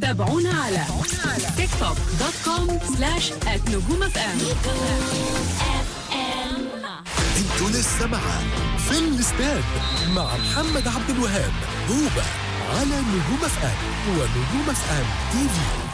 تابعونا على تيك توك دوت كوم سلاش نجوم اف ام انتوا لسه مع في الاستاد مع محمد عبد الوهاب هوبا على نجوم اف ام ونجوم اف ام تي في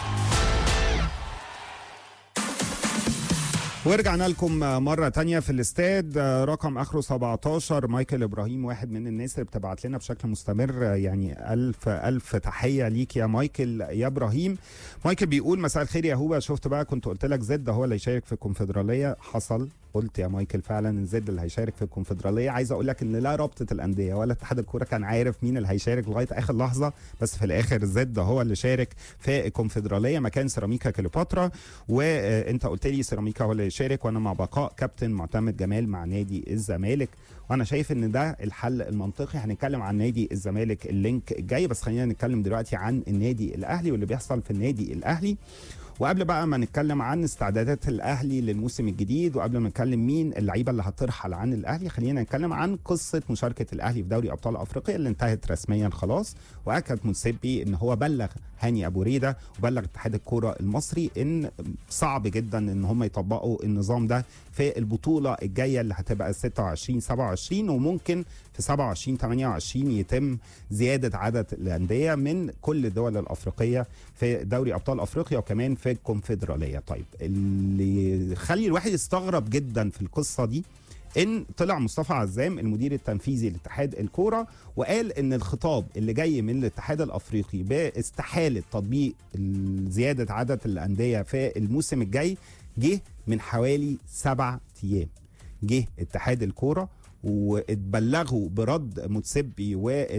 ورجعنا لكم مرة تانية في الاستاد رقم آخره 17 مايكل إبراهيم واحد من الناس اللي بتبعت لنا بشكل مستمر يعني ألف ألف تحية ليك يا مايكل يا إبراهيم مايكل بيقول مساء الخير يا هوبا شفت بقى كنت قلت لك زد هو اللي يشارك في الكونفدرالية حصل قلت يا مايكل فعلا ان زد اللي هيشارك في الكونفدراليه عايز اقول لك ان لا رابطه الانديه ولا اتحاد الكوره كان عارف مين اللي هيشارك لغايه اخر لحظه بس في الاخر زد هو اللي شارك في الكونفدراليه مكان سيراميكا كليوباترا وانت قلت لي سيراميكا هو اللي يشارك وانا مع بقاء كابتن معتمد جمال مع نادي الزمالك وانا شايف ان ده الحل المنطقي هنتكلم عن نادي الزمالك اللينك الجاي بس خلينا نتكلم دلوقتي عن النادي الاهلي واللي بيحصل في النادي الاهلي وقبل بقى ما نتكلم عن استعدادات الاهلي للموسم الجديد وقبل ما نتكلم مين اللعيبه اللي هترحل عن الاهلي خلينا نتكلم عن قصه مشاركه الاهلي في دوري ابطال افريقيا اللي انتهت رسميا خلاص واكد موتسيبي ان هو بلغ هاني ابو ريده وبلغ اتحاد الكوره المصري ان صعب جدا ان هم يطبقوا النظام ده في البطوله الجايه اللي هتبقى 26 27 وممكن في 27 28 يتم زياده عدد الانديه من كل الدول الافريقيه في دوري ابطال افريقيا وكمان في الكونفدراليه طيب اللي يخلي الواحد يستغرب جدا في القصه دي ان طلع مصطفى عزام المدير التنفيذي لاتحاد الكوره وقال ان الخطاب اللي جاي من الاتحاد الافريقي باستحاله تطبيق زياده عدد الانديه في الموسم الجاي جه من حوالي سبع ايام جه اتحاد الكوره واتبلغوا برد متسبي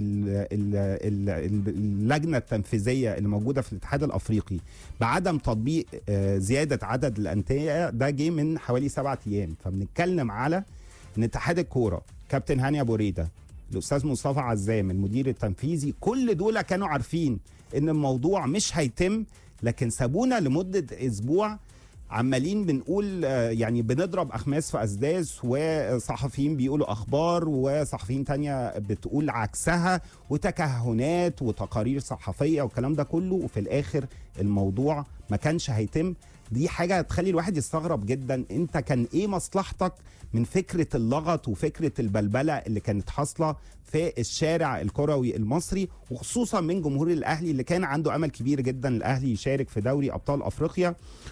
واللجنه التنفيذيه اللي موجوده في الاتحاد الافريقي بعدم تطبيق زياده عدد الانديه ده جه من حوالي سبعة ايام فبنتكلم على ان اتحاد الكوره كابتن هاني ابو ريده الاستاذ مصطفى عزام المدير التنفيذي كل دول كانوا عارفين ان الموضوع مش هيتم لكن سابونا لمده اسبوع عمالين بنقول يعني بنضرب اخماس في اسداس وصحفيين بيقولوا اخبار وصحفيين تانية بتقول عكسها وتكهنات وتقارير صحفيه والكلام ده كله وفي الاخر الموضوع ما كانش هيتم دي حاجة تخلي الواحد يستغرب جدا انت كان ايه مصلحتك من فكرة اللغط وفكرة البلبلة اللي كانت حاصلة في الشارع الكروي المصري وخصوصا من جمهور الاهلي اللي كان عنده امل كبير جدا الاهلي يشارك في دوري ابطال افريقيا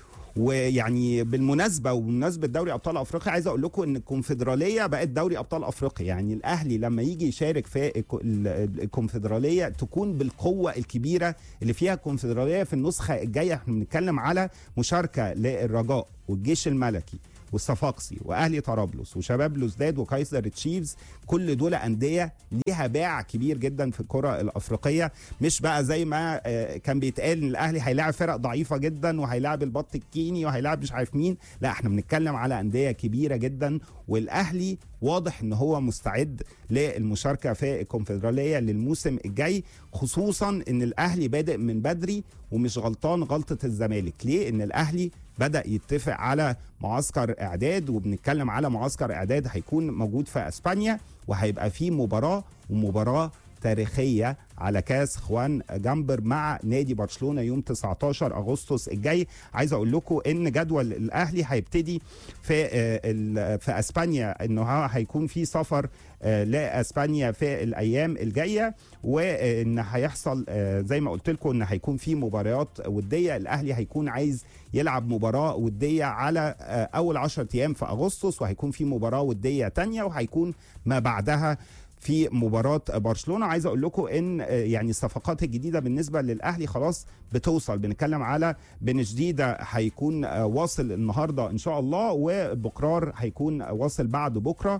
ويعني بالمناسبه وبمناسبه دوري ابطال افريقيا عايز اقول لكم ان الكونفدراليه بقت دوري ابطال افريقيا يعني الاهلي لما يجي يشارك في الكونفدراليه تكون بالقوه الكبيره اللي فيها الكونفدراليه في النسخه الجايه احنا بنتكلم على مشاركه للرجاء والجيش الملكي والصفاقسي واهلي طرابلس وشباب لوزداد وكايزر تشيفز كل دول انديه ليها باع كبير جدا في الكره الافريقيه مش بقى زي ما كان بيتقال ان الاهلي هيلاعب فرق ضعيفه جدا وهيلاعب البط الكيني وهيلاعب مش عارف مين لا احنا بنتكلم على انديه كبيره جدا والاهلي واضح ان هو مستعد للمشاركه في الكونفدراليه للموسم الجاي خصوصا ان الاهلي بادئ من بدري ومش غلطان غلطه الزمالك ليه ان الاهلي بدا يتفق على معسكر اعداد وبنتكلم على معسكر اعداد هيكون موجود في اسبانيا وهيبقى فيه مباراه ومباراه تاريخيه على كاس خوان جامبر مع نادي برشلونه يوم 19 اغسطس الجاي عايز اقول لكم ان جدول الاهلي هيبتدي في في اسبانيا انه هيكون في سفر لاسبانيا في الايام الجايه وان هيحصل زي ما قلت لكم ان هيكون في مباريات وديه الاهلي هيكون عايز يلعب مباراه وديه على اول 10 ايام في اغسطس وهيكون في مباراه وديه تانية وهيكون ما بعدها في مباراه برشلونه عايز اقول لكم ان يعني الصفقات الجديده بالنسبه للاهلي خلاص بتوصل بنتكلم على بن جديده هيكون واصل النهارده ان شاء الله وبكرار هيكون واصل بعد بكره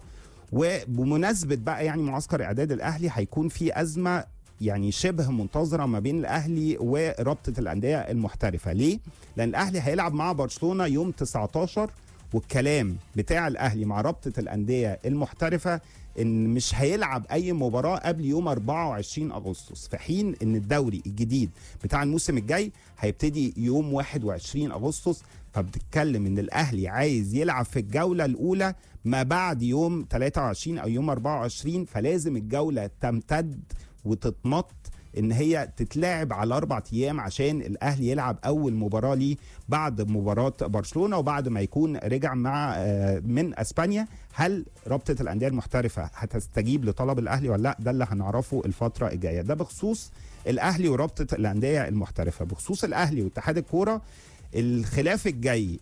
وبمناسبه بقى يعني معسكر اعداد الاهلي هيكون في ازمه يعني شبه منتظره ما بين الاهلي ورابطه الانديه المحترفه ليه لان الاهلي هيلعب مع برشلونه يوم 19 والكلام بتاع الاهلي مع رابطه الانديه المحترفه ان مش هيلعب اي مباراه قبل يوم 24 اغسطس في حين ان الدوري الجديد بتاع الموسم الجاي هيبتدي يوم 21 اغسطس فبتتكلم ان الاهلي عايز يلعب في الجوله الاولى ما بعد يوم 23 او يوم 24 فلازم الجوله تمتد وتتمط ان هي تتلعب على اربع ايام عشان الاهلي يلعب اول مباراه ليه بعد مباراه برشلونه وبعد ما يكون رجع مع آه، من اسبانيا هل رابطه الانديه المحترفه هتستجيب لطلب الاهلي ولا لا ده اللي هنعرفه الفتره الجايه ده بخصوص الاهلي ورابطه الانديه المحترفه بخصوص الاهلي واتحاد الكوره الخلاف الجاي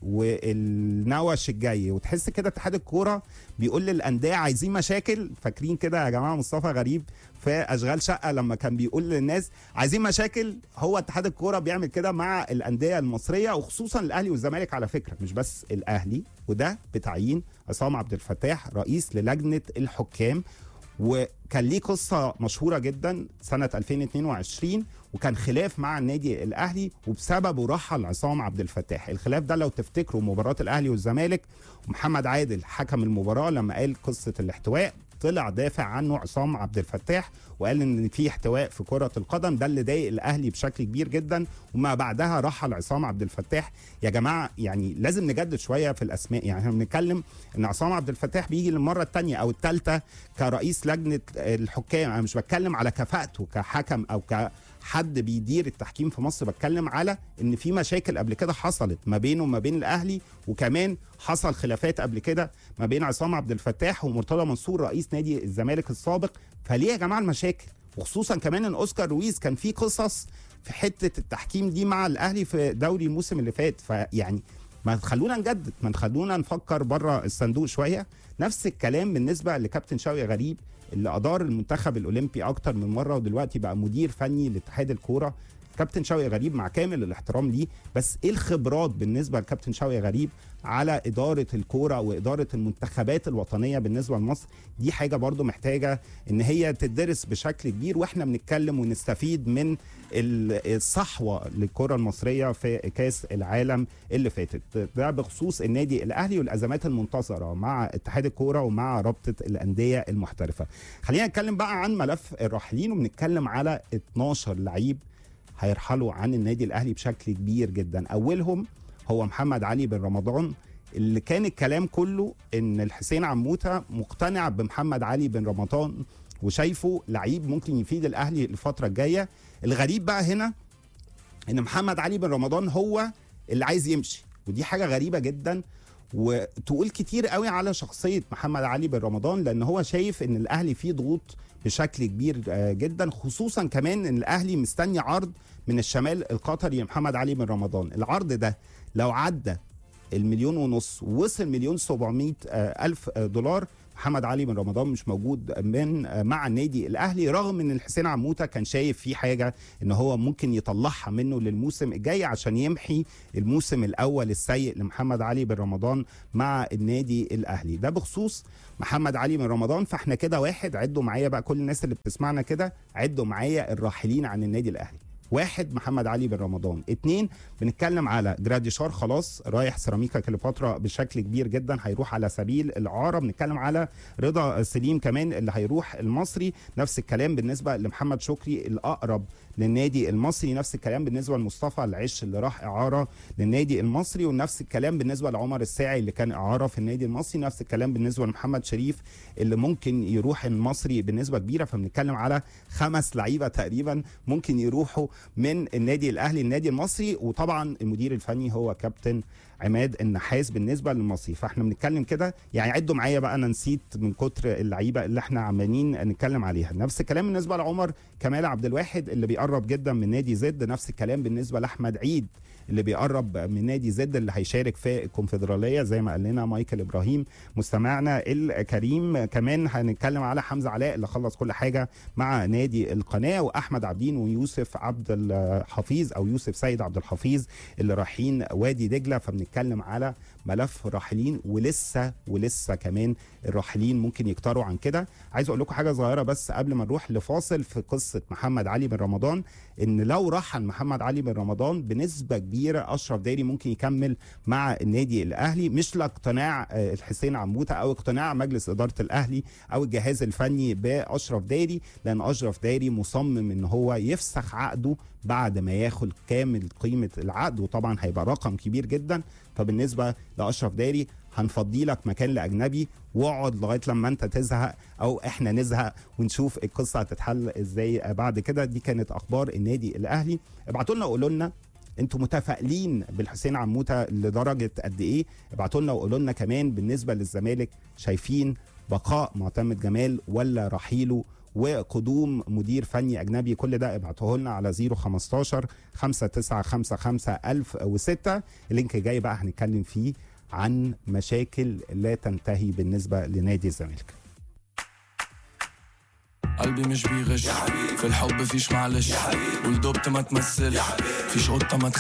والنوش الجاي وتحس كده اتحاد الكوره بيقول للانديه عايزين مشاكل فاكرين كده يا جماعه مصطفى غريب في اشغال شقه لما كان بيقول للناس عايزين مشاكل هو اتحاد الكوره بيعمل كده مع الانديه المصريه وخصوصا الاهلي والزمالك على فكره مش بس الاهلي وده بتعيين عصام عبد الفتاح رئيس للجنه الحكام وكان ليه قصه مشهوره جدا سنه 2022 وكان خلاف مع النادي الاهلي وبسببه رحل عصام عبد الفتاح الخلاف ده لو تفتكروا مباراه الاهلي والزمالك ومحمد عادل حكم المباراه لما قال قصه الاحتواء طلع دافع عنه عصام عبد الفتاح وقال ان في احتواء في كره القدم ده اللي ضايق الاهلي بشكل كبير جدا وما بعدها رحل عصام عبد الفتاح يا جماعه يعني لازم نجدد شويه في الاسماء يعني احنا بنتكلم ان عصام عبد الفتاح بيجي للمره الثانيه او الثالثه كرئيس لجنه الحكام انا مش بتكلم على كفاءته كحكم او ك حد بيدير التحكيم في مصر بتكلم على ان في مشاكل قبل كده حصلت ما بينه وما بين الاهلي وكمان حصل خلافات قبل كده ما بين عصام عبد الفتاح ومرتضى منصور رئيس نادي الزمالك السابق فليه يا جماعه المشاكل وخصوصا كمان ان اوسكار رويز كان في قصص في حته التحكيم دي مع الاهلي في دوري الموسم اللي فات فيعني ما تخلونا نجدد ما تخلونا نفكر بره الصندوق شويه نفس الكلام بالنسبه لكابتن شوقي غريب اللي ادار المنتخب الاولمبي اكتر من مره ودلوقتي بقى مدير فني لاتحاد الكوره كابتن شوقي غريب مع كامل الاحترام ليه بس ايه الخبرات بالنسبه لكابتن شوقي غريب على اداره الكوره واداره المنتخبات الوطنيه بالنسبه لمصر دي حاجه برضو محتاجه ان هي تدرس بشكل كبير واحنا بنتكلم ونستفيد من الصحوه للكره المصريه في كاس العالم اللي فاتت ده بخصوص النادي الاهلي والازمات المنتصره مع اتحاد الكوره ومع رابطه الانديه المحترفه خلينا نتكلم بقى عن ملف الراحلين وبنتكلم على 12 لعيب هيرحلوا عن النادي الاهلي بشكل كبير جدا اولهم هو محمد علي بن رمضان اللي كان الكلام كله ان الحسين عموته مقتنع بمحمد علي بن رمضان وشايفه لعيب ممكن يفيد الاهلي الفتره الجايه الغريب بقى هنا ان محمد علي بن رمضان هو اللي عايز يمشي ودي حاجه غريبه جدا وتقول كتير قوي على شخصيه محمد علي بن رمضان لان هو شايف ان الاهلي فيه ضغوط بشكل كبير جدا خصوصا كمان ان الاهلي مستني عرض من الشمال القطري محمد علي بن رمضان العرض ده لو عدى المليون ونص وصل مليون 700 الف دولار محمد علي بن رمضان مش موجود من مع النادي الاهلي رغم ان الحسين عموته كان شايف في حاجه ان هو ممكن يطلعها منه للموسم الجاي عشان يمحي الموسم الاول السيء لمحمد علي بن رمضان مع النادي الاهلي ده بخصوص محمد علي بن رمضان فاحنا كده واحد عدوا معايا بقى كل الناس اللي بتسمعنا كده عدوا معايا الراحلين عن النادي الاهلي واحد محمد علي بن رمضان اتنين بنتكلم على جراديشار خلاص رايح سيراميكا كليوباترا بشكل كبير جدا هيروح على سبيل الاعاره بنتكلم على رضا سليم كمان اللي هيروح المصري نفس الكلام بالنسبه لمحمد شكري الاقرب للنادي المصري نفس الكلام بالنسبه لمصطفى العش اللي راح اعاره للنادي المصري ونفس الكلام بالنسبه لعمر الساعي اللي كان اعاره في النادي المصري نفس الكلام بالنسبه لمحمد شريف اللي ممكن يروح المصري بنسبه كبيره فبنتكلم على خمس لعيبه تقريبا ممكن يروحوا من النادي الاهلي النادي المصري وطبعا المدير الفني هو كابتن عماد النحاس بالنسبه للمصري فاحنا بنتكلم كده يعني عدوا معايا بقى انا نسيت من كتر اللعيبه اللي احنا عمالين نتكلم عليها نفس الكلام بالنسبه لعمر كمال عبد الواحد اللي بيقرب جدا من نادي زد نفس الكلام بالنسبه لاحمد عيد اللي بيقرب من نادي زد اللي هيشارك في الكونفدراليه زي ما قال لنا مايكل ابراهيم مستمعنا الكريم كمان هنتكلم على حمزه علاء اللي خلص كل حاجه مع نادي القناه واحمد عبدين ويوسف عبد الحفيظ او يوسف سيد عبد الحفيظ اللي رايحين وادي دجله فبنتكلم على ملف راحلين ولسه ولسه كمان الراحلين ممكن يكتروا عن كده عايز اقول لكم حاجه صغيره بس قبل ما نروح لفاصل في قصه محمد علي بن رمضان ان لو رحل محمد علي بن رمضان بنسبه كبيره اشرف داري ممكن يكمل مع النادي الاهلي مش لاقتناع الحسين عموته او اقتناع مجلس اداره الاهلي او الجهاز الفني باشرف داري لان اشرف داري مصمم ان هو يفسخ عقده بعد ما ياخد كامل قيمه العقد وطبعا هيبقى رقم كبير جدا فبالنسبه لاشرف داري هنفضي لك مكان لاجنبي واقعد لغايه لما انت تزهق او احنا نزهق ونشوف القصه هتتحل ازاي بعد كده دي كانت اخبار النادي الاهلي ابعتوا لنا وقولوا لنا انتوا متفائلين بالحسين عموته لدرجه قد ايه ابعتوا لنا وقولوا لنا كمان بالنسبه للزمالك شايفين بقاء معتمد جمال ولا رحيله وقدوم مدير فني اجنبي كل ده ابعتوه لنا على 015 5955 1006 اللينك جاي بقى هنتكلم فيه عن مشاكل لا تنتهي بالنسبه لنادي الزمالك قلبي مش بيغش في الحب فيش معلش والدبت ما تمثلش فيش قطة ما